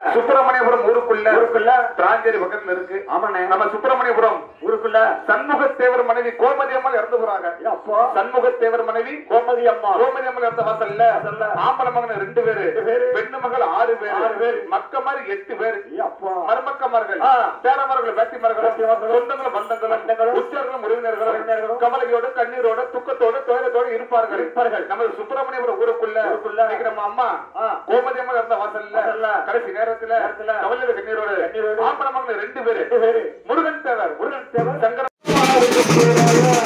சுப்பிரமணியபுரம் ஊருக்குள்ள ஊருக்குள்ள திராஞ்சேரி பக்கத்துல இருக்கு ஆமாண்ணே நம்ம சுப்பிரமணியபுரம் ஊருக்குள்ள சண்முகத்தேவர் மனைவி கோமதி அம்மாள் இறந்து போறாங்க ஏ அப்பா சண்முகத்தேவர் மனைவி கோமதி அம்மா கோமதி அம்மாள் இறந்த வாசல்ல வாசல்ல. ஆம்பளை மகன் ரெண்டு பேரு பேரு. பெண்ணு மகள் ஆறு பேரு ஆறு பேரு. மக்க மாதிரி எட்டு பேரு ஏ அப்பா மருமக்கமார்கள் ஆ. பேரமார்கள் வேட்டிமார்கள் வேட்டிமார்கள், சொந்தங்களும் பந்தங்களும் பந்தங்களும், உற்றார்களும் உறவினர்களும் உறவினர்களும், கவலையோட கண்ணீரோட துக்கத்தோட துயரத்தோட இருப்பார்கள் இருப்பார்கள். நமது சுப்பிரமணியபுரம் ஊருக்குள்ள ஊருக்குள்ள இன்னைக்கு நம்ம அம்மா ஆ. கோமதி அம்மா இருந்த வாசல்ல வாசல்ல. கடைசி நேரத்துல நேரத்துல கவலையோட கண்ணீரோட கண்ணீரோட ஆம்பளை மகன் ரெண்டு பேரு ரெண்டு பேரு முருகன் தேவர் முருகன் தேவர் சங்கர